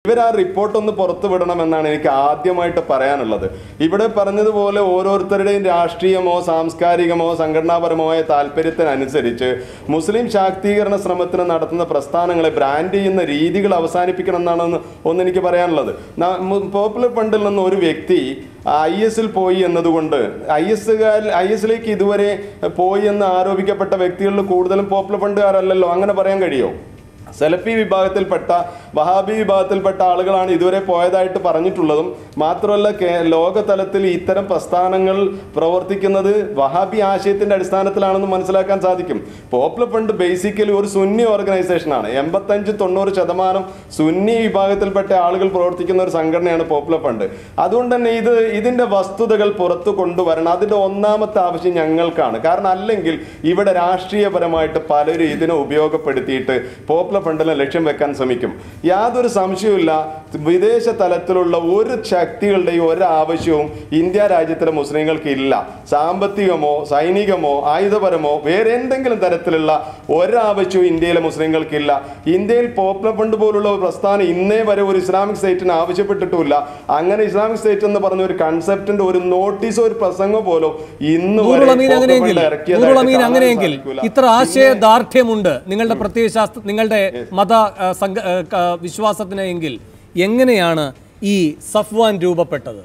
ഇവർ ആ റിപ്പോർട്ട് ഒന്ന് പുറത്തു വിടണമെന്നാണ് എനിക്ക് ആദ്യമായിട്ട് പറയാനുള്ളത് ഇവിടെ പറഞ്ഞതുപോലെ ഓരോരുത്തരുടെയും രാഷ്ട്രീയമോ സാംസ്കാരികമോ സംഘടനാപരമായ താല്പര്യത്തിനനുസരിച്ച് മുസ്ലിം ശാക്തീകരണ ശ്രമത്തിന് നടത്തുന്ന പ്രസ്ഥാനങ്ങളെ ബ്രാൻഡ് ചെയ്യുന്ന രീതികൾ അവസാനിപ്പിക്കണം എന്നാണ് ഒന്ന് എനിക്ക് പറയാനുള്ളത് ന- മു- പോപ്പുലർ ഫണ്ടിൽ നിന്ന് ഒരു വ്യക്തി ഐ എസിൽ പോയി എന്നതുകൊണ്ട് ഐ എസുകാർ ഐ എസിലേക്ക് ഇതുവരെ പോയി എന്ന് ആരോപിക്കപ്പെട്ട വ്യക്തികളിൽ കൂടുതലും പോപ്പുലർ ഫണ്ടുകാരല്ലല്ലോ അങ്ങനെ പറയാൻ കഴിയുമോ സെലഫി വിഭാഗത്തിൽപ്പെട്ട വഹാബി വിഭാഗത്തിൽപ്പെട്ട ആളുകളാണ് ഇതുവരെ പോയതായിട്ട് പറഞ്ഞിട്ടുള്ളതും മാത്രമല്ല കേ ലോകതലത്തിൽ ഇത്തരം പ്രസ്ഥാനങ്ങൾ പ്രവർത്തിക്കുന്നത് വഹാബി ആശയത്തിന്റെ അടിസ്ഥാനത്തിലാണെന്ന് മനസ്സിലാക്കാൻ സാധിക്കും പോപ്പുലർ ഫണ്ട് ബേസിക്കലി ഒരു സുന്നി ഓർഗനൈസേഷനാണ് എൺപത്തഞ്ച് തൊണ്ണൂറ് ശതമാനം സുന്നി വിഭാഗത്തിൽപ്പെട്ട ആളുകൾ പ്രവർത്തിക്കുന്ന ഒരു സംഘടനയാണ് പോപ്പുലർ ഫണ്ട് അതുകൊണ്ട് തന്നെ ഇത് ഇതിന്റെ വസ്തുതകൾ പുറത്തു കൊണ്ടുവരണം അതിന്റെ ഒന്നാമത്തെ ആവശ്യം ഞങ്ങൾക്കാണ് കാരണം അല്ലെങ്കിൽ ഇവിടെ രാഷ്ട്രീയപരമായിട്ട് പലരും ഇതിനെ ഉപയോഗപ്പെടുത്തിയിട്ട് പോപ്പുലർ ഫണ്ടിനെ ലക്ഷ്യം വെക്കാൻ ശ്രമിക്കും യാതൊരു സംശയവുമില്ല വിദേശ തലത്തിലുള്ള ഒരു ശക്തികളുടെയും ഒരു ആവശ്യവും ഇന്ത്യ രാജ്യത്തിലെ മുസ്ലിങ്ങൾക്ക് ഇല്ല സാമ്പത്തികമോ സൈനികമോ ആയുധപരമോ വേറെ എന്തെങ്കിലും തരത്തിലുള്ള ഒരാവശ്യവും ഇന്ത്യയിലെ മുസ്ലിങ്ങൾക്കില്ല ഇന്ത്യയിൽ പോപ്പുലർ ഫണ്ട് പോലുള്ള ഒരു പ്രസ്ഥാനം ഇന്നേ വരെ ഒരു ഇസ്ലാമിക് സ്റ്റേറ്റിന് ആവശ്യപ്പെട്ടിട്ടുമില്ല അങ്ങനെ ഇസ്ലാമിക് സ്റ്റേറ്റ് എന്ന് പറഞ്ഞ ഒരു കൺസെപ്റ്റിന്റെ ഒരു നോട്ടീസോ ഒരു പ്രസംഗം പോലോ ഇന്ന് വരെ നൂറുളമീൻ പോപ്പുലർ അങ്ങനെയെങ്കിൽ ഫണ്ട് ഇറക്കിയതായിട്ട് നൂറുളമീൻ കാണാൻ അങ്ങനെയെങ്കിൽ സാധിക്കൂല. ഇത്ര ആശയദാർഢ്യമുണ്ട് നിങ്ങളുടെ പ്രത്യയശാസ്ത്ര നിങ്ങളുടെ മത ആ, സംഘ ആ, ക- വിശ്വാസത്തിന് എങ്കിൽ എങ്ങനെയാണ് ഈ സഫ്വാൻ രൂപപ്പെട്ടത്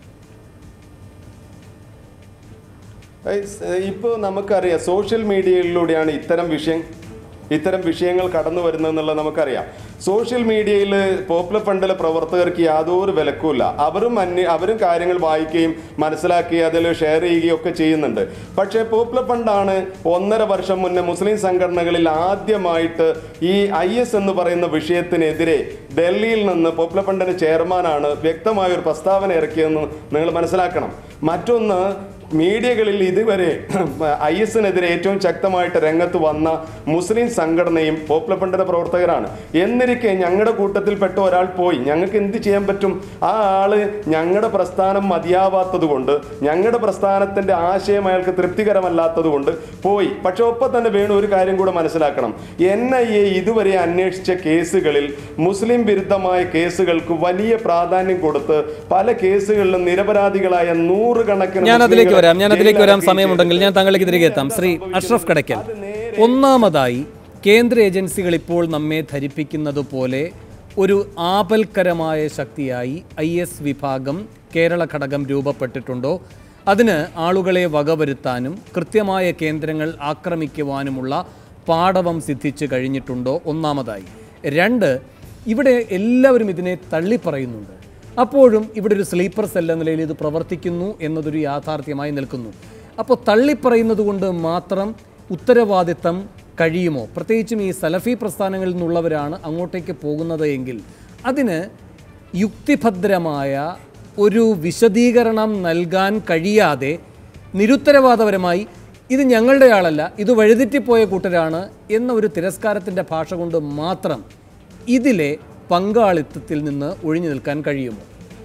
ഇപ്പോൾ നമുക്കറിയാം സോഷ്യൽ മീഡിയയിലൂടെയാണ് ഇത്തരം വിഷയം ഇത്തരം വിഷയങ്ങൾ കടന്നു വരുന്നതെന്നുള്ളത് നമുക്കറിയാം സോഷ്യൽ മീഡിയയിൽ പോപ്പുലർ ഫണ്ടിലെ പ്രവർത്തകർക്ക് യാതൊരു വിലക്കുമില്ല അവരും അന്യ അവരും കാര്യങ്ങൾ വായിക്കുകയും മനസ്സിലാക്കുകയും അതിൽ ഷെയർ ചെയ്യുകയും ഒക്കെ ചെയ്യുന്നുണ്ട് പക്ഷേ പോപ്പുലർ ഫണ്ടാണ് ഒന്നര വർഷം മുന്നേ മുസ്ലിം സംഘടനകളിൽ ആദ്യമായിട്ട് ഈ ഐ എസ് എന്ന് പറയുന്ന വിഷയത്തിനെതിരെ ഡൽഹിയിൽ നിന്ന് പോപ്പുലർ ഫണ്ടിന്റെ ചെയർമാനാണ് വ്യക്തമായ ഒരു പ്രസ്താവന ഇറക്കിയതെന്ന് നിങ്ങൾ മനസ്സിലാക്കണം മറ്റൊന്ന് മീഡിയകളിൽ ഇതുവരെ ഐ എസിനെതിരെ ഏറ്റവും ശക്തമായിട്ട് രംഗത്ത് വന്ന മുസ്ലിം സംഘടനയും പോപ്പുലർ ഫണ്ടിന്റെ പ്രവർത്തകരാണ് എന്നിരിക്കെ ഞങ്ങളുടെ കൂട്ടത്തിൽപ്പെട്ട ഒരാൾ പോയി ഞങ്ങൾക്ക് എന്ത് ചെയ്യാൻ പറ്റും ആ ആള് ഞങ്ങളുടെ പ്രസ്ഥാനം മതിയാവാത്തത് കൊണ്ട് ഞങ്ങളുടെ പ്രസ്ഥാനത്തിന്റെ ആശയം അയാൾക്ക് തൃപ്തികരമല്ലാത്തത് കൊണ്ട് പോയി പക്ഷെ ഒപ്പം തന്നെ വേണം ഒരു കാര്യം കൂടെ മനസ്സിലാക്കണം എൻ ഐ എ ഇതുവരെ അന്വേഷിച്ച കേസുകളിൽ മുസ്ലിം വിരുദ്ധമായ കേസുകൾക്ക് വലിയ പ്രാധാന്യം കൊടുത്ത് പല കേസുകളിലും നിരപരാധികളായ നൂറുകണക്കിന് ഞാൻ അതിലേക്ക് വരാം ഞാൻ അതിലേക്ക് വരാം ജയിലിൽ സമയമുണ്ടെങ്കിൽ ഞാൻ താങ്കളിലേക്ക് തിരികെ എത്താം ശ്രീ അഷ്റഫ് കടയ്ക്കൽ ഒന്നാമതായി കേന്ദ്ര ഏജൻസികൾ ഇപ്പോൾ നമ്മെ ധരിപ്പിക്കുന്നത് പോലെ ഒരു ആപൽക്കരമായ ശക്തിയായി ഐ എസ് വിഭാഗം കേരള ഘടകം രൂപപ്പെട്ടിട്ടുണ്ടോ അതിന് ആളുകളെ വകവരുത്താനും കൃത്യമായ കേന്ദ്രങ്ങൾ ആക്രമിക്കുവാനുമുള്ള പാടവം സിദ്ധിച്ചു കഴിഞ്ഞിട്ടുണ്ടോ ഒന്നാമതായി രണ്ട് ഇവിടെ എല്ലാവരും ഇതിനെ തള്ളിപ്പറയുന്നുണ്ട് അപ്പോഴും ഇവിടെ ഒരു സ്ലീപ്പർ സെൽ എന്ന നിലയിൽ ഇത് പ്രവർത്തിക്കുന്നു എന്നതൊരു യാഥാർത്ഥ്യമായി നിൽക്കുന്നു അപ്പോൾ തള്ളിപ്പറയുന്നത് കൊണ്ട് മാത്രം ഉത്തരവാദിത്തം കഴിയുമോ പ്രത്യേകിച്ചും ഈ സലഫി പ്രസ്ഥാനങ്ങളിൽ നിന്നുള്ളവരാണ് അങ്ങോട്ടേക്ക് പോകുന്നത് എങ്കിൽ അതിന് യുക്തിഭദ്രമായ ഒരു വിശദീകരണം നൽകാൻ കഴിയാതെ നിരുത്തരവാദപരമായി ഇത് ഞങ്ങളുടെ ആളല്ല ഇത് വഴുതെറ്റിപ്പോയ കൂട്ടരാണ് എന്ന ഒരു തിരസ്കാരത്തിൻ്റെ ഭാഷ കൊണ്ട് മാത്രം ഇതിലെ പങ്കാളിത്തത്തിൽ നിന്ന് ഒഴിഞ്ഞു നിൽക്കാൻ കഴിയുമോ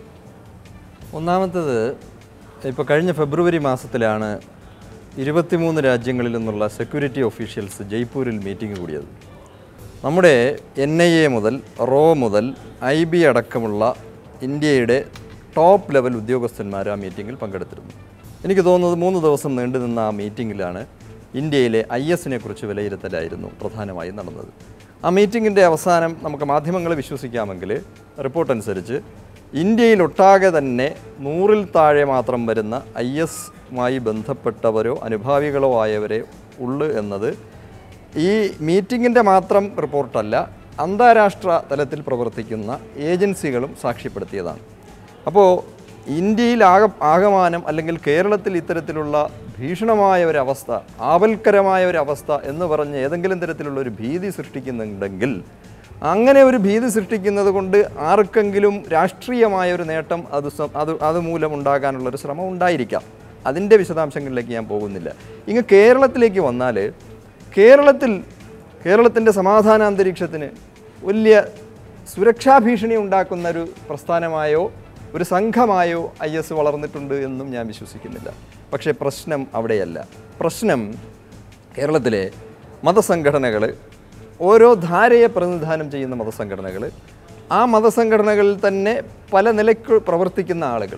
ഒന്നാമത്തത് ഇപ്പോൾ കഴിഞ്ഞ ഫെബ്രുവരി മാസത്തിലാണ് ഇരുപത്തിമൂന്ന് രാജ്യങ്ങളിൽ നിന്നുള്ള സെക്യൂരിറ്റി ഒഫീഷ്യൽസ് ജയ്പൂരിൽ മീറ്റിംഗ് കൂടിയത് നമ്മുടെ എൻ ഐ എ മുതൽ റോ മുതൽ ഐ ബി അടക്കമുള്ള ഇന്ത്യയുടെ ടോപ്പ് ലെവൽ ഉദ്യോഗസ്ഥന്മാർ ആ മീറ്റിങ്ങിൽ പങ്കെടുത്തിരുന്നു എനിക്ക് തോന്നുന്നത് മൂന്ന് ദിവസം നീണ്ടു നിന്ന ആ മീറ്റിങ്ങിലാണ് ഇന്ത്യയിലെ ഐ എസിനെ കുറിച്ച് വിലയിരുത്തലായിരുന്നു പ്രധാനമായും നടന്നത് ആ മീറ്റിങ്ങിൻ്റെ അവസാനം നമുക്ക് മാധ്യമങ്ങളെ വിശ്വസിക്കാമെങ്കിൽ റിപ്പോർട്ട് അനുസരിച്ച് ഇന്ത്യയിലൊട്ടാകെ തന്നെ നൂറിൽ താഴെ മാത്രം വരുന്ന ഐ എസുമായി ബന്ധപ്പെട്ടവരോ അനുഭാവികളോ ആയവരെ ഉള്ളു എന്നത് ഈ മീറ്റിങ്ങിൻ്റെ മാത്രം റിപ്പോർട്ടല്ല അന്താരാഷ്ട്ര തലത്തിൽ പ്രവർത്തിക്കുന്ന ഏജൻസികളും സാക്ഷ്യപ്പെടുത്തിയതാണ് അപ്പോൾ ഇന്ത്യയിൽ ആകെ ആകമാനം അല്ലെങ്കിൽ കേരളത്തിൽ ഇത്തരത്തിലുള്ള ഭീഷണമായ ഒരവസ്ഥ ആപൽക്കരമായ ഒരവസ്ഥ എന്ന് പറഞ്ഞ് ഏതെങ്കിലും തരത്തിലുള്ള ഒരു ഭീതി സൃഷ്ടിക്കുന്നുണ്ടെങ്കിൽ അങ്ങനെ ഒരു ഭീതി സൃഷ്ടിക്കുന്നത് കൊണ്ട് ആർക്കെങ്കിലും രാഷ്ട്രീയമായ ഒരു നേട്ടം അത് സ- അത് അതുമൂലം ഉണ്ടാകാനുള്ളൊരു ശ്രമം ഉണ്ടായിരിക്കാം അതിൻ്റെ വിശദാംശങ്ങളിലേക്ക് ഞാൻ പോകുന്നില്ല ഇങ്ങ് കേരളത്തിലേക്ക് വന്നാൽ കേരളത്തിൽ കേരളത്തിൻ്റെ സമാധാന അന്തരീക്ഷത്തിന് വലിയ സുരക്ഷാ ഭീഷണി ഉണ്ടാക്കുന്ന ഒരു പ്രസ്ഥാനമായോ ഒരു സംഘമായോ ഐ എസ് വളർന്നിട്ടുണ്ട് എന്നും ഞാൻ വിശ്വസിക്കുന്നില്ല പക്ഷേ പ്രശ്നം അവിടെയല്ല പ്രശ്നം കേരളത്തിലെ മതസംഘടനകൾ ഓരോ ധാരയെ പ്രതിനിധാനം ചെയ്യുന്ന മതസംഘടനകൾ ആ മതസംഘടനകളിൽ തന്നെ പല നിലയ്ക്ക് പ്രവർത്തിക്കുന്ന ആളുകൾ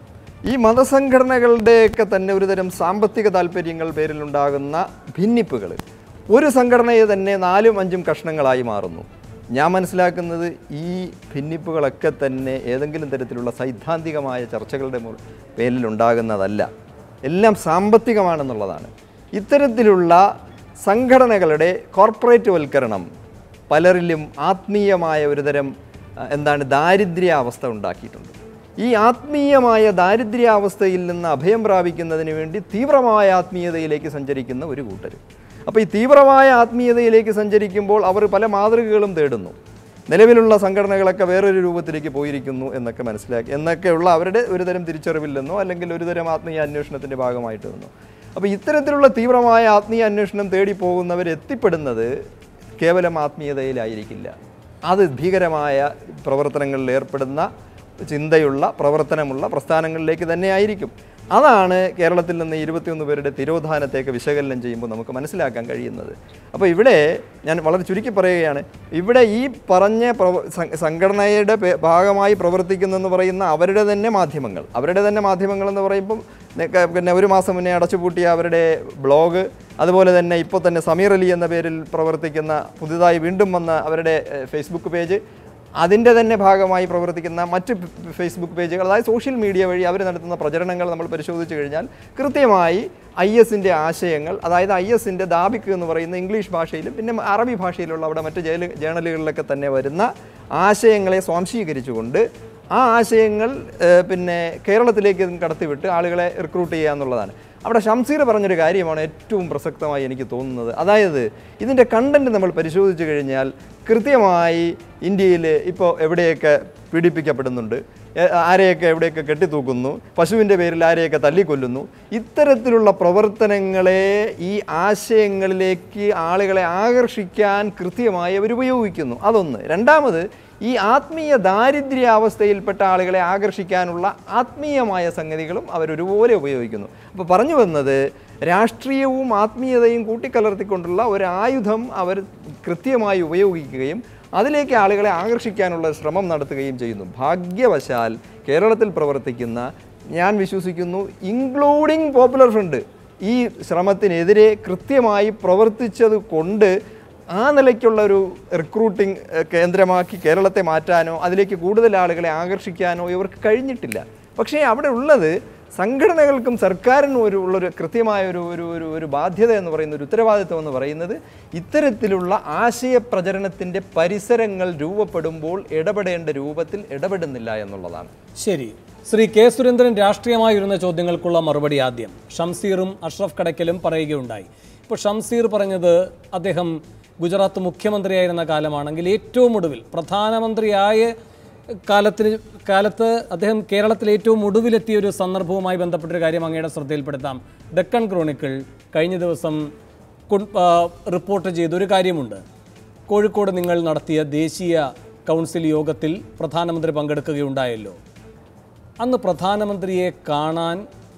ഈ മതസംഘടനകളുടെയൊക്കെ തന്നെ ഒരുതരം സാമ്പത്തിക താല്പര്യങ്ങൾ പേരിലുണ്ടാകുന്ന ഭിന്നിപ്പുകൾ ഒരു സംഘടനയെ തന്നെ നാലും അഞ്ചും കഷ്ണങ്ങളായി മാറുന്നു ഞാൻ മനസ്സിലാക്കുന്നത് ഈ ഭിന്നിപ്പുകളൊക്കെ തന്നെ ഏതെങ്കിലും തരത്തിലുള്ള സൈദ്ധാന്തികമായ ചർച്ചകളുടെ മു- പേരിലുണ്ടാകുന്നതല്ല എല്ലാം സാമ്പത്തികമാണെന്നുള്ളതാണ് ഇത്തരത്തിലുള്ള സംഘടനകളുടെ കോർപ്പറേറ്റ് വൽക്കരണം പലരിലും ആത്മീയമായ ഒരുതരം അഹ്, എന്താണ് ദാരിദ്ര്യാവസ്ഥ ഉണ്ടാക്കിയിട്ടുണ്ട് ഈ ആത്മീയമായ ദാരിദ്ര്യാവസ്ഥയിൽ നിന്ന് അഭയം പ്രാപിക്കുന്നതിന് വേണ്ടി തീവ്രമായ ആത്മീയതയിലേക്ക് സഞ്ചരിക്കുന്ന ഒരു കൂട്ടർ അപ്പോൾ ഈ തീവ്രമായ ആത്മീയതയിലേക്ക് സഞ്ചരിക്കുമ്പോൾ അവർ പല മാതൃകകളും തേടുന്നു നിലവിലുള്ള സംഘടനകളൊക്കെ വേറൊരു രൂപത്തിലേക്ക് പോയിരിക്കുന്നു എന്നൊക്കെ മനസ്സിലാക്കി എന്നൊക്കെയുള്ള അവരുടെ ഒരുതരം തിരിച്ചറിവില്ലെന്നോ അല്ലെങ്കിൽ ഒരുതരം ആത്മീയ അന്വേഷണത്തിൻ്റെ ഭാഗമായിട്ട് നിന്നോ അപ്പോൾ ഇത്തരത്തിലുള്ള തീവ്രമായ ആത്മീയ അന്വേഷണം തേടി പോകുന്നവർ എത്തിപ്പെടുന്നത് കേവലം ആത്മീയതയിലായിരിക്കില്ല അത് ഭീകരമായ പ്രവർത്തനങ്ങളിൽ ഏർപ്പെടുന്ന ചിന്തയുള്ള പ്രവർത്തനമുള്ള പ്രസ്ഥാനങ്ങളിലേക്ക് തന്നെ ആയിരിക്കും അതാണ് കേരളത്തിൽ നിന്ന് ഇരുപത്തിയൊന്ന് പേരുടെ തിരോധാനത്തേക്ക് വിശകലനം ചെയ്യുമ്പോൾ നമുക്ക് മനസ്സിലാക്കാൻ കഴിയുന്നത് അപ്പോൾ ഇവിടെ ഞാൻ വളരെ ചുരുക്കി പറയുകയാണ് ഇവിടെ ഈ പറഞ്ഞ പ്രവ- സം- സംഘടനയുടെ പേ- ഭാഗമായി പ്രവർത്തിക്കുന്നെന്ന് പറയുന്ന അവരുടെ തന്നെ മാധ്യമങ്ങൾ അവരുടെ തന്നെ മാധ്യമങ്ങൾ എന്ന് പറയുമ്പം നെ- ക- പിന്നെ ഒരു മാസം മുന്നേ അടച്ചുപൂട്ടിയ അവരുടെ ബ്ലോഗ് അതുപോലെ തന്നെ ഇപ്പോൾ തന്നെ സമീർ അലി എന്ന പേരിൽ പ്രവർത്തിക്കുന്ന പുതുതായി വീണ്ടും വന്ന അവരുടെ ഏഹ്, ഫേസ്ബുക്ക് പേജ് അതിൻ്റെ തന്നെ ഭാഗമായി പ്രവർത്തിക്കുന്ന മറ്റ് ഫ- ഫേസ്ബുക്ക് പേജുകൾ അതായത് സോഷ്യൽ മീഡിയ വഴി അവർ നടത്തുന്ന പ്രചരണങ്ങൾ നമ്മൾ പരിശോധിച്ച് കഴിഞ്ഞാൽ കൃത്യമായി ഐ എസിൻ്റെ ആശയങ്ങൾ അതായത് ഐ എസിൻ്റെ ദാബിക്ക് എന്ന് പറയുന്ന ഇംഗ്ലീഷ് ഭാഷയിലും പിന്നെ അറബി ഭാഷയിലുള്ള അവിടെ മറ്റ് ജേല ജേണലുകളിലൊക്കെ തന്നെ വരുന്ന ആശയങ്ങളെ സ്വാംശീകരിച്ചുകൊണ്ട് ആ ആശയങ്ങൾ ഏഹ്, പിന്നെ കേരളത്തിലേക്ക് കടത്തിവിട്ട് ആളുകളെ റിക്രൂട്ട് ചെയ്യുക എന്നുള്ളതാണ് അവിടെ ഷംസീർ പറഞ്ഞൊരു കാര്യമാണ് ഏറ്റവും പ്രസക്തമായി എനിക്ക് തോന്നുന്നത് അതായത് ഇതിൻ്റെ കണ്ടന്റ് നമ്മൾ പരിശോധിച്ച് കഴിഞ്ഞാൽ കൃത്യമായി ഇന്ത്യയിൽ ഇപ്പോൾ എവിടെയൊക്കെ പീഡിപ്പിക്കപ്പെടുന്നുണ്ട് എ- ആരെയൊക്കെ എവിടെയൊക്കെ കെട്ടിത്തൂക്കുന്നു പശുവിൻ്റെ പേരിൽ ആരെയൊക്കെ തല്ലിക്കൊല്ലുന്നു ഇത്തരത്തിലുള്ള പ്രവർത്തനങ്ങളെ ഈ ആശയങ്ങളിലേക്ക് ആളുകളെ ആകർഷിക്കാൻ കൃത്യമായി അവർ ഉപയോഗിക്കുന്നു അതൊന്ന് രണ്ടാമത് ഈ ആത്മീയ ദാരിദ്ര്യാവസ്ഥയിൽപ്പെട്ട ആളുകളെ ആകർഷിക്കാനുള്ള ആത്മീയമായ സംഗതികളും അവരൊരുപോലെ ഉപയോഗിക്കുന്നു അപ്പോൾ പറഞ്ഞു വന്നത് രാഷ്ട്രീയവും ആത്മീയതയും കൂട്ടിക്കലർത്തിക്കൊണ്ടുള്ള ഒരു ആയുധം അവർ കൃത്യമായി ഉപയോഗിക്കുകയും അതിലേക്ക് ആളുകളെ ആകർഷിക്കാനുള്ള ശ്രമം നടത്തുകയും ചെയ്യുന്നു ഭാഗ്യവശാൽ കേരളത്തിൽ പ്രവർത്തിക്കുന്ന ഞാൻ വിശ്വസിക്കുന്നു ഇൻക്ലൂഡിങ് പോപ്പുലർ ഫ്രണ്ട് ഈ ശ്രമത്തിനെതിരെ കൃത്യമായി പ്രവർത്തിച്ചത് കൊണ്ട് ആ നിലയ്ക്കുള്ള ഒരു റിക്രൂട്ടിംഗ് ഏഹ്, കേന്ദ്രമാക്കി കേരളത്തെ മാറ്റാനോ അതിലേക്ക് കൂടുതൽ ആളുകളെ ആകർഷിക്കാനോ ഇവർക്ക് കഴിഞ്ഞിട്ടില്ല പക്ഷേ അവിടെ ഉള്ളത് സംഘടനകൾക്കും സർക്കാരിനും ഒരു ഉള്ളൊരു കൃത്യമായ ഒരു ഒരു ഒരു ഒരു ബാധ്യത എന്ന് പറയുന്ന ഒരു ഉത്തരവാദിത്വം എന്ന് പറയുന്നത് ഇത്തരത്തിലുള്ള ആശയ പ്രചരണത്തിൻ്റെ പരിസരങ്ങൾ രൂപപ്പെടുമ്പോൾ ഇടപെടേണ്ട രൂപത്തിൽ ഇടപെടുന്നില്ല എന്നുള്ളതാണ് ശരി ശ്രീ കെ സുരേന്ദ്രൻ രാഷ്ട്രീയമായിരുന്ന ചോദ്യങ്ങൾക്കുള്ള മറുപടി ആദ്യം ഷംസീറും അഷ്റഫ് കടയ്ക്കലും പറയുകയുണ്ടായി ഇപ്പോൾ ഷംസീർ പറഞ്ഞത് അദ്ദേഹം ഗുജറാത്ത് മുഖ്യമന്ത്രിയായിരുന്ന കാലമാണെങ്കിൽ ഏറ്റവും ഒടുവിൽ പ്രധാനമന്ത്രിയായ കാലത്തിന് കാലത്ത് അദ്ദേഹം കേരളത്തിൽ ഏറ്റവും ഒടുവിലെത്തിയ ഒരു സന്ദർഭവുമായി ബന്ധപ്പെട്ടൊരു കാര്യം അങ്ങയുടെ ശ്രദ്ധയിൽപ്പെടുത്താം ഡെക്കൺ ക്രോണിക്കിൾ കഴിഞ്ഞ ദിവസം കൊൺ- ആ, റിപ്പോർട്ട് ചെയ്തൊരു കാര്യമുണ്ട് കോഴിക്കോട് നിങ്ങൾ നടത്തിയ ദേശീയ കൗൺസിൽ യോഗത്തിൽ പ്രധാനമന്ത്രി പങ്കെടുക്കുകയുണ്ടായല്ലോ അന്ന് പ്രധാനമന്ത്രിയെ കാണാൻ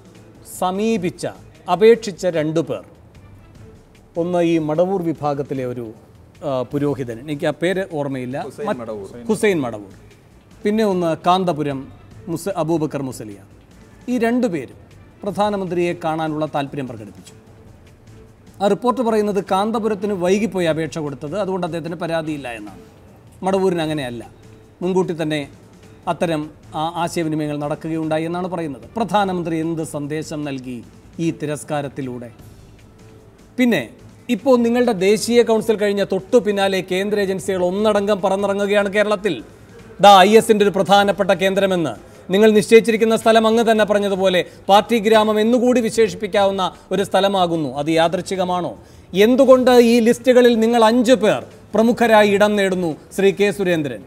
സമീപിച്ച അപേക്ഷിച്ച രണ്ടു പേർ ഒന്ന് ഈ മടവൂർ വിഭാഗത്തിലെ ഒരു ആ, പുരോഹിതൻ എനിക്ക് ആ പേര് ഓർമ്മയില്ല മറ്റ് ഹുസൈൻ മടവൂർ പിന്നെ ഒന്ന് കാന്തപുരം മുസ അബൂബക്കർ മുസലിയ ഈ രണ്ടു പേരും പ്രധാനമന്ത്രിയെ കാണാനുള്ള താല്പര്യം പ്രകടിപ്പിച്ചു ആ റിപ്പോർട്ട് പറയുന്നത് കാന്തപുരത്തിന് വൈകിപ്പോയി അപേക്ഷ കൊടുത്തത് അതുകൊണ്ട് അദ്ദേഹത്തിന് പരാതിയില്ല എന്നാണ് മടവൂരിന് അങ്ങനെയല്ല മുൻകൂട്ടി തന്നെ അത്തരം ആ ആശയവിനിമയങ്ങൾ നടക്കുകയുണ്ടായി എന്നാണ് പറയുന്നത് പ്രധാനമന്ത്രി എന്ത് സന്ദേശം നൽകി ഈ തിരസ്കാരത്തിലൂടെ പിന്നെ ഇപ്പോൾ നിങ്ങളുടെ ദേശീയ കൗൺസിൽ കഴിഞ്ഞ തൊട്ടു പിന്നാലെ കേന്ദ്ര ഏജൻസികൾ ഒന്നടങ്കം പറന്നിറങ്ങുകയാണ് കേരളത്തിൽ ദാ ഐ എസിൻ്റെ ഒരു പ്രധാനപ്പെട്ട കേന്ദ്രമെന്ന് നിങ്ങൾ നിശ്ചയിച്ചിരിക്കുന്ന സ്ഥലം അങ്ങ് തന്നെ പറഞ്ഞതുപോലെ പാർട്ടി ഗ്രാമം എന്നുകൂടി വിശേഷിപ്പിക്കാവുന്ന ഒരു സ്ഥലമാകുന്നു അത് യാദൃച്ഛികമാണോ എന്തുകൊണ്ട് ഈ ലിസ്റ്റുകളിൽ നിങ്ങൾ അഞ്ചു പേർ പ്രമുഖരായി ഇടം നേടുന്നു ശ്രീ കെ സുരേന്ദ്രൻ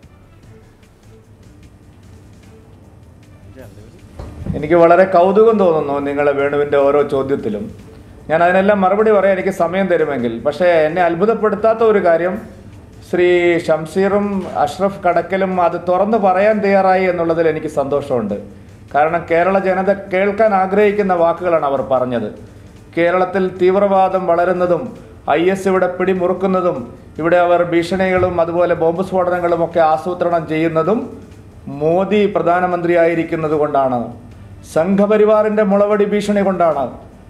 എനിക്ക് വളരെ കൗതുകം തോന്നുന്നു നിങ്ങളെ വേണുവിൻ്റെ ഓരോ ചോദ്യത്തിലും ഞാൻ അതിനെല്ലാം മറുപടി പറയാൻ എനിക്ക് സമയം തരുമെങ്കിൽ പക്ഷേ എന്നെ അത്ഭുതപ്പെടുത്താത്ത ഒരു കാര്യം ശ്രീ ഷംസീറും അഷ്റഫ് കടക്കലും അത് തുറന്നു പറയാൻ തയ്യാറായി എന്നുള്ളതിൽ എനിക്ക് സന്തോഷമുണ്ട് കാരണം കേരള ജനത കേൾക്കാൻ ആഗ്രഹിക്കുന്ന വാക്കുകളാണ് അവർ പറഞ്ഞത് കേരളത്തിൽ തീവ്രവാദം വളരുന്നതും ഐ എസ് ഇവിടെ പിടിമുറുക്കുന്നതും ഇവിടെ അവർ ഭീഷണികളും അതുപോലെ ബോംബ് സ്ഫോടനങ്ങളും ഒക്കെ ആസൂത്രണം ചെയ്യുന്നതും മോദി പ്രധാനമന്ത്രിയായിരിക്കുന്നത് കൊണ്ടാണ് സംഘപരിവാറിന്റെ മുളവടി ഭീഷണി കൊണ്ടാണ്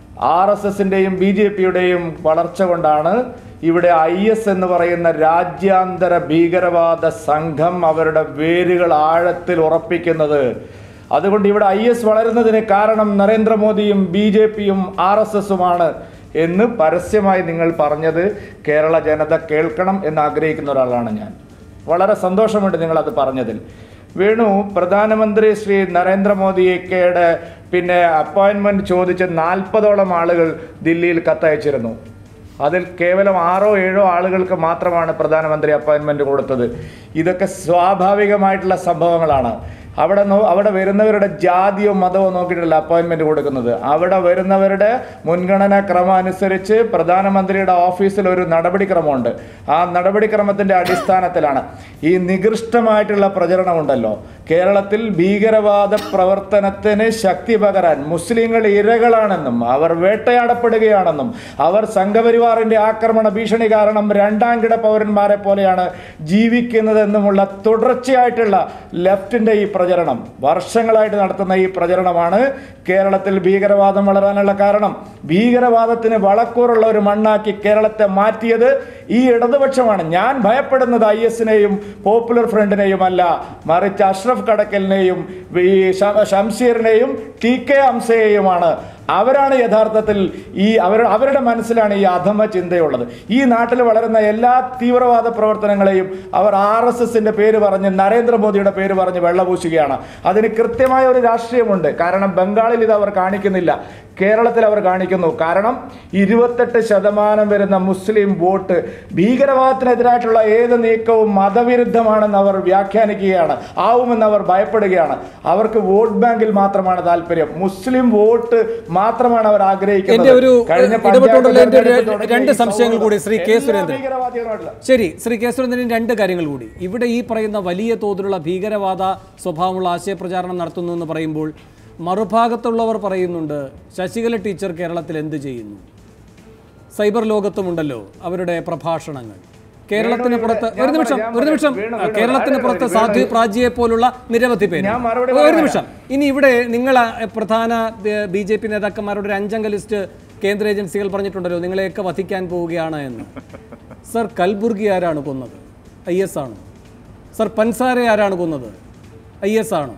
ആർ എസ് എസിന്റെയും ബി ജെ പിയുടെയും വളർച്ച കൊണ്ടാണ് ഇവിടെ ഐ എസ് എന്ന് പറയുന്ന രാജ്യാന്തര ഭീകരവാദ സംഘം അവരുടെ വേരുകൾ ആഴത്തിൽ ഉറപ്പിക്കുന്നത് അതുകൊണ്ട് ഇവിടെ ഐ എസ് വളരുന്നതിന് കാരണം നരേന്ദ്രമോദിയും ബി ജെ പിയും ആർ എസ് എസുമാണ് എന്ന് പരസ്യമായി നിങ്ങൾ പറഞ്ഞത് കേരള ജനത കേൾക്കണം എന്ന് ആഗ്രഹിക്കുന്ന ഒരാളാണ് ഞാൻ വളരെ സന്തോഷമുണ്ട് നിങ്ങൾ അത് പറഞ്ഞതിൽ വേണു പ്രധാനമന്ത്രി ശ്രീ നരേന്ദ്രമോദിയുടെ പിന്നെ അപ്പോയിൻമെന്റ് ചോദിച്ച് നാൽപ്പതോളം ആളുകൾ ദില്ലിയിൽ കത്തയച്ചിരുന്നു അതിൽ കേവലം ആറോ ഏഴോ ആളുകൾക്ക് മാത്രമാണ് പ്രധാനമന്ത്രി അപ്പോയിൻമെന്റ് കൊടുത്തത് ഇതൊക്കെ സ്വാഭാവികമായിട്ടുള്ള സംഭവങ്ങളാണ് അവിടെ നോ അവിടെ വരുന്നവരുടെ ജാതിയോ മതമോ നോക്കിയിട്ടല്ല അപ്പോയിൻമെന്റ് കൊടുക്കുന്നത് അവിടെ വരുന്നവരുടെ മുൻഗണനാ ക്രമം അനുസരിച്ച് പ്രധാനമന്ത്രിയുടെ ഓഫീസിൽ ഒരു നടപടിക്രമമുണ്ട് ആ നടപടിക്രമത്തിന്റെ അടിസ്ഥാനത്തിലാണ് ഈ നികൃഷ്ടമായിട്ടുള്ള പ്രചരണമുണ്ടല്ലോ കേരളത്തിൽ ഭീകരവാദ പ്രവർത്തനത്തിന് ശക്തി പകരാൻ മുസ്ലിങ്ങൾ ഇരകളാണെന്നും അവർ വേട്ടയാടപ്പെടുകയാണെന്നും അവർ സംഘപരിവാറിന്റെ ആക്രമണ ഭീഷണി കാരണം രണ്ടാം കിട പൗരന്മാരെ പോലെയാണ് ജീവിക്കുന്നതെന്നുമുള്ള തുടർച്ചയായിട്ടുള്ള ലെഫ്റ്റിന്റെ ഈ പ്രചരണം വർഷങ്ങളായിട്ട് നടത്തുന്ന ഈ പ്രചരണമാണ് കേരളത്തിൽ ഭീകരവാദം വളരാനുള്ള കാരണം ഭീകരവാദത്തിന് വളക്കൂറുള്ള ഒരു മണ്ണാക്കി കേരളത്തെ മാറ്റിയത് ഈ ഇടതുപക്ഷമാണ് ഞാൻ ഭയപ്പെടുന്നത് ഐ എസിനെയും പോപ്പുലർ ഫ്രണ്ടിനെയും അല്ല മറിച്ച് അഷ്റഫ് കടക്കലിനെയും ഈ ഷ- ഷംസീറിനെയും ടി കെ ഹംസയെയുമാണ് അവരാണ് യഥാർത്ഥത്തിൽ ഈ അവർ അവരുടെ മനസ്സിലാണ് ഈ അധമ ചിന്തയുള്ളത് ഈ നാട്ടിൽ വളരുന്ന എല്ലാ തീവ്രവാദ പ്രവർത്തനങ്ങളെയും അവർ ആർ എസ് എസിന്റെ പേര് പറഞ്ഞ് നരേന്ദ്രമോദിയുടെ പേര് പറഞ്ഞ് വെള്ളപൂശുകയാണ് അതിന് കൃത്യമായ ഒരു രാഷ്ട്രീയമുണ്ട് കാരണം ബംഗാളിൽ ഇത് അവർ കാണിക്കുന്നില്ല കേരളത്തിൽ അവർ കാണിക്കുന്നു കാരണം ഇരുപത്തെട്ട് ശതമാനം വരുന്ന മുസ്ലിം വോട്ട് ഭീകരവാദത്തിനെതിരായിട്ടുള്ള ഏത് നീക്കവും മതവിരുദ്ധമാണെന്ന് അവർ വ്യാഖ്യാനിക്കുകയാണ് ആവുമെന്ന് അവർ ഭയപ്പെടുകയാണ് അവർക്ക് വോട്ട് ബാങ്കിൽ മാത്രമാണ് താല്പര്യം മുസ്ലിം വോട്ട് മാത്രമാണ് അവർ എന്റെ ആഗ്രഹിക്കുന്നത് ഒരു കഴിഞ്ഞ ഇടപെട്ടുകൊണ്ടുള്ള എന്റെ ഒരു പഞ്ചായത്ത് തെരഞ്ഞെടുപ്പ് രണ്ട് തുടങ്ങി സംശയങ്ങൾ കൂടി ശ്രീ കെ എല്ലാ സുരേന്ദ്രൻ ഭീകരവാദികളുമായിട്ടുള്ള ശരി ശ്രീ കെ സുരേന്ദ്രൻ രണ്ട് കാര്യങ്ങൾ കൂടി ഇവിടെ ഈ പറയുന്ന വലിയ തോതിലുള്ള ഭീകരവാദ സ്വഭാവമുള്ള ആശയപ്രചാരണം നടത്തുന്നു എന്ന് പറയുമ്പോൾ മറുഭാഗത്തുള്ളവർ പറയുന്നുണ്ട് ശശികല ടീച്ചർ കേരളത്തിൽ എന്ത് ചെയ്യുന്നു സൈബർ ലോകത്തുമുണ്ടല്ലോ അവരുടെ പ്രഭാഷണങ്ങൾ കേരളത്തിന് വേണു, പുറത്ത് ഞാൻ ഒരു നിമിഷം പറയാം, ഒരു നിമിഷം വേണു, ആ, വേണു, കേരളത്തിന് വേണു, പുറത്ത് വേണു, സാധ്വി പ്രാജിയെ പോലുള്ള നിരവധി പേര് ഞാൻ മറുപടി ഒരു പറയാം. നിമിഷം ഇനി ഇവിടെ നിങ്ങൾ ആ, പ്രധാന ബി ജെ പി നേതാക്കന്മാരുടെ ഒരു അഞ്ചംഗ ലിസ്റ്റ് കേന്ദ്ര ഏജൻസികൾ പറഞ്ഞിട്ടുണ്ടല്ലോ നിങ്ങളെയൊക്കെ വധിക്കാൻ പോവുകയാണ് എന്ന് സർ കൽബുർഗി ആരാണ് കൊന്നത് ഐ എസ് ആണ് സർ പൻസാരെ ആരാണ് കൊന്നത് ഐ എസ് ആണ്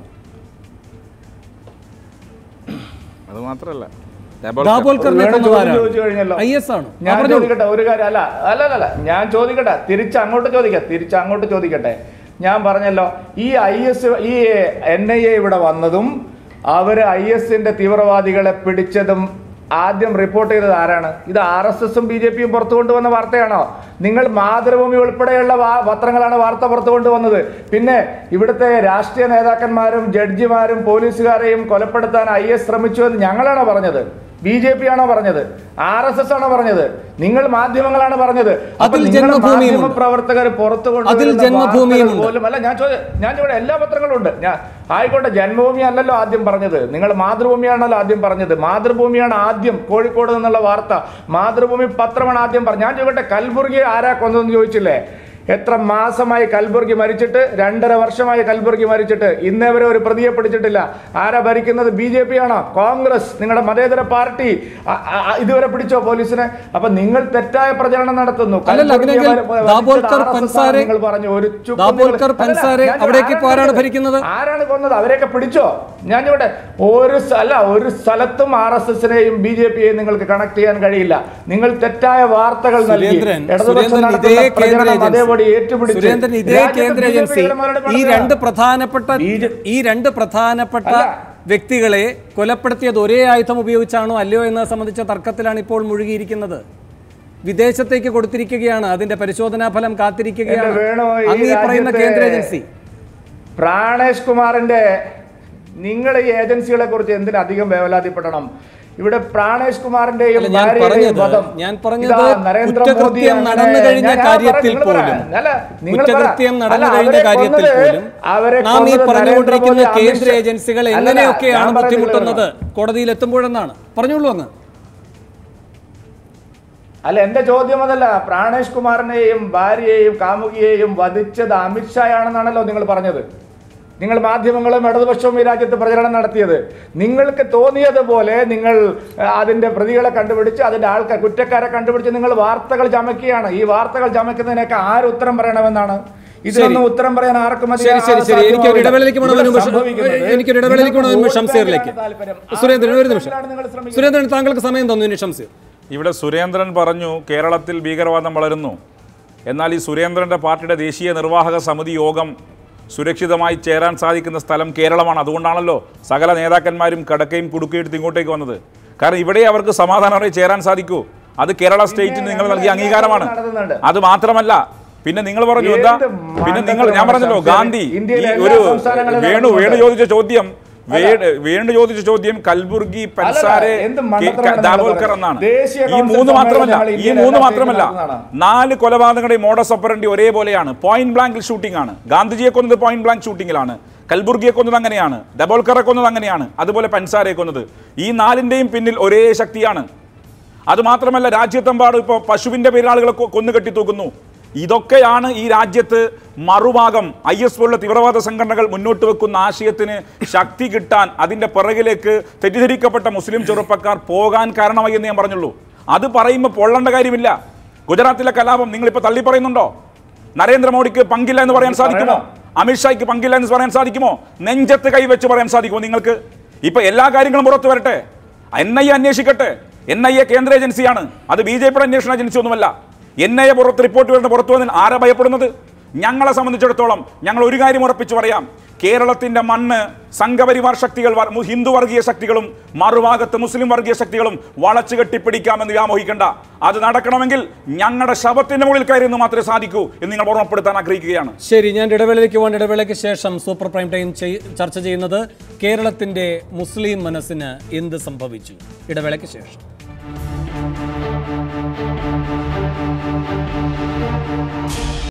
അത് മാത്രമല്ല ദാബോൽക്കറിനെ വേണു കൊന്നത് ചോദ്യം ചോദിച്ചു ആരാണ് കഴിഞ്ഞല്ലോ. ഐ എസ് ആണ് ആ, ഞാൻ പറഞ്ഞോളൂ. ചോദിക്കട്ടെ ഒരു കാര്യം അല്ല അല്ല അല്ല, അല്ല ഞാൻ ചോദിക്കട്ടെ തിരിച്ച് അങ്ങോട്ട് ചോദിക്കാം തിരിച്ച് അങ്ങോട്ട് ചോദിക്കട്ടെ ഞാൻ പറഞ്ഞല്ലോ ഈ ഐ എസ് ഈ എൻ ഐ എ ഇവിടെ വന്നതും അവര് ഐ എസിന്റെ തീവ്രവാദികളെ പിടിച്ചതും ആദ്യം റിപ്പോർട്ട് ചെയ്തത് ആരാണ് ഇത് ആർ എസ് എസും ബി ജെ പിയും പുറത്തു കൊണ്ടുവന്ന വാർത്തയാണോ നിങ്ങൾ മാതൃഭൂമി ഉൾപ്പെടെയുള്ള വാ- പത്രങ്ങളാണ് വാർത്ത പുറത്തു കൊണ്ടുവന്നത് പിന്നെ ഇവിടുത്തെ രാഷ്ട്രീയ നേതാക്കന്മാരും ജഡ്ജിമാരും പോലീസുകാരെയും കൊലപ്പെടുത്താൻ ഐ എസ് ശ്രമിച്ചു എന്ന് ഞങ്ങളാണോ പറഞ്ഞത് ബി ജെ പി ആണോ പറഞ്ഞത് ആർ എസ് എസ് ആണോ പറഞ്ഞത് നിങ്ങൾ മാധ്യമങ്ങളാണ് പറഞ്ഞത് അപ്പൊ അതിൽ നിങ്ങളുടെ ജന്മഭൂമിയുമുണ്ട്. മാധ്യമപ്രവർത്തകർ പുറത്തു അതിൽ കൊണ്ടുവരുന്ന ജന്മഭൂമിയുമുണ്ട്. വാർത്തകൾ പോലും അല്ല ഞാൻ ചോദി ഞാൻ ഇവിടെ എല്ലാ പത്രങ്ങളും ഉണ്ട് ഞാൻ ആയിക്കോട്ടെ ജന്മഭൂമി അല്ലല്ലോ ആദ്യം പറഞ്ഞത് നിങ്ങൾ മാതൃഭൂമിയാണല്ലോ ആദ്യം പറഞ്ഞത് മാതൃഭൂമിയാണ് ആദ്യം കോഴിക്കോട് നിന്നുള്ള വാർത്ത മാതൃഭൂമി പത്രമാണ് ആദ്യം പറഞ്ഞത് ഞാൻ ചോദിക്കട്ടെ കൽബുർഗി ആരാ കൊന്നതെന്ന് ചോദിച്ചില്ലേ എത്ര മാസമായി കൽബുർഗി മരിച്ചിട്ട് രണ്ടര വർഷമായി കൽബുർഗി മരിച്ചിട്ട് ഇന്നേ വരെ ഒരു പ്രതിയെ പിടിച്ചിട്ടില്ല ആരാ ഭരിക്കുന്നത് ബി ജെ പി ആണോ കോൺഗ്രസ് നിങ്ങളുടെ മതേതര പാർട്ടി അ- അ- അ- ഇതുവരെ പിടിച്ചോ പോലീസിനെ അപ്പൊ നിങ്ങൾ തെറ്റായ പ്രചരണം നടത്തുന്നു അല്ലല്ല, കൽബുർഗിയെ അങ്ങനെയെങ്കിൽ വര- വരച്ചത് ദാബോൽക്കർ RSS ആണ് പൻസാരെ- നിങ്ങൾ പറഞ്ഞു ഒരു ചുക്കും ദാബോൽക്കർ നിങ്ങൾ- അല്ലല്ല, പൻസാരെ ഞാൻ അവിടേക്ക് ഇപ്പോൾ ആരാണ് കൊന്നത്? ഭരിക്കുന്നത്? ആരാണ് കൊന്നത് അവരെയൊക്കെ പിടിച്ചോ ഞാൻ ഇവിടെ ഒരു സ്ഥ- അല്ല ഒരു സ്ഥലത്തും ആർ എസ് എസിനെയും ബി ജെ പിയെയും നിങ്ങൾക്ക് കണക്ട് ചെയ്യാൻ കഴിയില്ല നിങ്ങൾ തെറ്റായ വാർത്തകൾ നൽകി സുരേന്ദ്രൻ ഇടതുപക്ഷം സുരേന്ദ്രൻ നടത്തുന്ന ഇതേ കേന്ദ്ര പ്രചരണം അതേപടി ഏജൻസി ഏറ്റുപിടിച്ച് സുരേന്ദ്രൻ ഇതേ രാജ്യത്ത് കേന്ദ്ര BJP ഏജൻസി കളുടെ ഈ നടത്തുക. രണ്ട് പ്രധാനപ്പെട്ട ബി.ജെ. ഈ രണ്ട് പ്രധാനപ്പെട്ട അല്ല. വ്യക്തികളെ കൊലപ്പെടുത്തിയത് ഒരേ ആയുധം ഉപയോഗിച്ചാണോ അല്ലയോ എന്നത് സംബന്ധിച്ച തർക്കത്തിലാണ് ഇപ്പോൾ മുഴുകിയിരിക്കുന്നത് വിദേശത്തേക്ക് കൊടുത്തിരിക്കുകയാണ് അതിന്റെ പരിശോധനാ ഫലം കാത്തിരിക്കുകയാണ് എന്റെ വേണു, ഈ അങ്ങ് ഈ പറയുന്ന രാജ്യത്തെ കേന്ദ്ര ഏജൻസി പ്രാണേഷ് കുമാറിന്റെ നിങ്ങൾ ഈ ഏജൻസികളെ കുറിച്ച് എന്തിനധികം വേവലാതിപ്പെടണം ഇവിടെ പ്രാണേഷ് കുമാറിന്റെയും അല്ല, ഞാൻ ഭാര്യയുടെയും പറഞ്ഞത് വധം ഞാൻ പറഞ്ഞത് ഇതാ നരേന്ദ്രമോദി കുറ്റകൃത്യം അങ്ങനെ- നടന്നു കഴിഞ്ഞ ഞാൻ- ഞാൻ കാര്യത്തിൽ പറ- നിങ്ങൾ പറ. പോലും അല്ല, നിങ്ങൾ പറ. കുറ്റകൃത്യം അല്ല, നടന്നു കഴിഞ്ഞ അവരെ കാര്യത്തിൽ കൊന്നത് പോലും അവരെ നാം ഈ കൊന്നത് പറഞ്ഞുകൊണ്ടിരിക്കുന്ന നരേന്ദ്രമോദി, കേന്ദ്ര അമിത് ഷാ- ഏജൻസികൾ അല്ലല്ല, എങ്ങനെയൊക്കെയാണ് ഞാൻ പറയുന്നത് ബുദ്ധിമുട്ടുന്നത് കോടതിയിൽ എത്തുമ്പോഴെന്നാണ് പറഞ്ഞോളൂ അങ്ങ് അല്ല എന്റെ ചോദ്യം അതല്ല പ്രാണേഷ് കുമാറിനെയും ഭാര്യയെയും കാമുകിയെയും വധിച്ചത് അമിത്ഷായാണെന്നാണല്ലോ നിങ്ങൾ പറഞ്ഞത് നിങ്ങൾ മാധ്യമങ്ങളും ഇടതുപക്ഷവും ഈ രാജ്യത്ത് പ്രചരണം നടത്തിയത് നിങ്ങൾക്ക് തോന്നിയതുപോലെ നിങ്ങൾ ആ, അതിന്റെ പ്രതികളെ കണ്ടുപിടിച്ച് അതിന്റെ ആൾക്കാർ കുറ്റക്കാരെ കണ്ടുപിടിച്ച് നിങ്ങൾ വാർത്തകൾ ചമക്കുകയാണ് ഈ വാർത്തകൾ ചമക്കുന്നതിനൊക്കെ ആര് ഉത്തരം പറയണമെന്നാണ് ഇതിനൊന്നും ഉത്തരം പറയാൻ ആർക്കും ശരി ശരി ശരി എനിക്ക് ഒരു ഇടവേളയിലേക്ക് പോകണമെന്ന് മുമ്പ് സംഭവിക്കുന്നത് എനിക്ക് ഒരു ഇടവേളയിലേക്ക് പോകണമെന്ന് മുമ്പ് ഷംസീറിലേക്ക് താല്പര്യം. ആ സുരേന്ദ്രൻ ഒരു നിമിഷം താല്പര്യത്തിലാണ് നിങ്ങൾ ശ്രമിക്കുന്നത്. സുരേന്ദ്രൻ താങ്കൾക്ക് സമയം തന്നു ഇനി ഷംസീർ ഇവിടെ സുരേന്ദ്രൻ പറഞ്ഞു കേരളത്തിൽ ഭീകരവാദം വളരുന്നു എന്നാൽ ഈ സുരേന്ദ്രൻ്റെ പാർട്ടിയുടെ ദേശീയ നിർവാഹക സമിതി യോഗം സുരക്ഷിതമായി ചേരാൻ സാധിക്കുന്ന സ്ഥലം കേരളമാണ് അതുകൊണ്ടാണല്ലോ സകല നേതാക്കന്മാരും കടക്കയും കുടുക്കയും എടുത്ത് ഇങ്ങോട്ടേക്ക് വന്നത് കാരണം ഇവിടെ അവർക്ക് സമാധാനമായി ചേരാൻ സാധിക്കൂ അത് കേരള സ്റ്റേറ്റിന് നിങ്ങൾ നൽകിയ അംഗീകാരമാണ് നടത്തുന്നുണ്ട്. അത് മാത്രമല്ല പിന്നെ നിങ്ങൾ പറഞ്ഞു എന്താ എന്ത് പിന്നെ നിങ്ങൾ ഞാൻ മണ്ടത്തരമാണ് പറഞ്ഞല്ലോ സംസാരം. ഗാന്ധി ഈ ഇന്ത്യയിലെ എല്ലാ ഒരു സംസ്ഥാനങ്ങളിലും വേണു നടക്കുന്നുണ്ട്. വേണു ചോദിച്ച ചോദ്യം വേ- വേണു ചോദിച്ച ചോദ്യം കൽബുർഗി പൻസാരെ എന്ത് കെ- മണ്ടത്തരമാണ് നിങ്ങൾ ദാബോൽക്കർ പറയുന്നത്? എന്നാണ് ദേശീയ ഈ കൗൺസിൽ മൂന്ന് മാത്രമല്ല സമ്മേളനം ഈ ഞങ്ങൾ മൂന്ന് ഇന്ത്യയിൽ മാത്രമല്ല നടത്തുന്നതാണ്. നാല് കൊലപാതകങ്ങളുടെയും മോഡസ് ഓപ്പറണ്ടി ഒരേപോലെയാണ് പോയിന്റ് ബ്ലാങ്കിൽ ഷൂട്ടിംഗ് ആണ് ഗാന്ധിജിയെ കൊന്നത് പോയിന്റ് ബ്ലാങ്ക് ഷൂട്ടിങ്ങിലാണ് കൽബുർഗിയെ കൊന്നത് അങ്ങനെയാണ് ദബോൽക്കറെ കൊന്നത് അങ്ങനെയാണ് അതുപോലെ പൻസാരെ കൊന്നത് ഈ നാലിന്റെയും പിന്നിൽ ഒരേ ശക്തിയാണ് അത് മാത്രമല്ല രാജ്യത്തെമ്പാടും ഇപ്പോൾ പശുവിന്റെ പേരിൽ ആളുകളെ കൊ- കൊന്നു കെട്ടി തൂക്കുന്നു ഇതൊക്കെയാണ് ഈ രാജ്യത്ത് മറുഭാഗം ഐ എസ് പോലുള്ള തീവ്രവാദ സംഘടനകൾ മുന്നോട്ട് വെക്കുന്ന ആശയത്തിന് ശക്തി കിട്ടാൻ അതിന്റെ പിറകിലേക്ക് തെറ്റിദ്ധരിക്കപ്പെട്ട മുസ്ലിം ചെറുപ്പക്കാർ പോകാൻ കാരണമായി എന്ന് ഞാൻ പറഞ്ഞുള്ളൂ അത് പറയുമ്പോൾ പൊള്ളേണ്ട കാര്യമില്ല ഗുജറാത്തിലെ കലാപം നിങ്ങൾ ഇപ്പൊ തള്ളി പറയുന്നുണ്ടോ നരേന്ദ്രമോദിക്ക് പങ്കില്ല എന്ന് പറയാൻ സാധിക്കുമോ അമിത്ഷായ്ക്ക് പങ്കില്ല എന്ന് പറയാൻ സാധിക്കുമോ നെഞ്ചത്ത് കൈവച്ച് പറയാൻ സാധിക്കുമോ നിങ്ങൾക്ക് ഇപ്പൊ എല്ലാ കാര്യങ്ങളും പുറത്തു വരട്ടെ എൻ ഐ എ അന്വേഷിക്കട്ടെ എൻ ഐ എ കേന്ദ്ര ഏജൻസിയാണ് അത് ബി ജെ പിയുടെ അന്വേഷണ ഏജൻസി ഒന്നുമല്ല എൻ ഐ എ പുറത്ത് റിപ്പോർട്ട് വരുന്ന പുറത്തു വന്നതിൽ ആരാ ഭയപ്പെടുന്നത് ഞങ്ങളെ സംബന്ധിച്ചിടത്തോളം ഞങ്ങൾ ഒരു കാര്യം ഉറപ്പിച്ചു പറയാം കേരളത്തിന്റെ മണ്ണ് സംഘപരിവാർ ശക്തികൾ വർ- മു- ഹിന്ദു വർഗീയ ശക്തികളും മറുഭാഗത്ത് മുസ്ലിം വർഗീയ ശക്തികളും വളച്ചു കെട്ടിപ്പിടിക്കാമെന്ന് വ്യാമോഹിക്കണ്ട അത് നടക്കണമെങ്കിൽ ഞങ്ങളുടെ ശവത്തിന്റെ മുകളിൽ കയറി എന്ന് മാത്രമേ സാധിക്കൂ എന്ന് നിങ്ങൾ ഓർമ്മപ്പെടുത്താൻ ആഗ്രഹിക്കുകയാണ് ശരി ഞാൻ ഇടവേളയിലേക്ക് പോകേണ്ട ഇടവേളയ്ക്ക് ശേഷം സൂപ്പർ പ്രൈം ടൈം ചെയ്- ചർച്ച ചെയ്യുന്നത് കേരളത്തിന്റെ മുസ്ലിം മനസ്സിന് എന്ത് സംഭവിച്ചു ഇടവേളയ്ക്ക് ശേഷം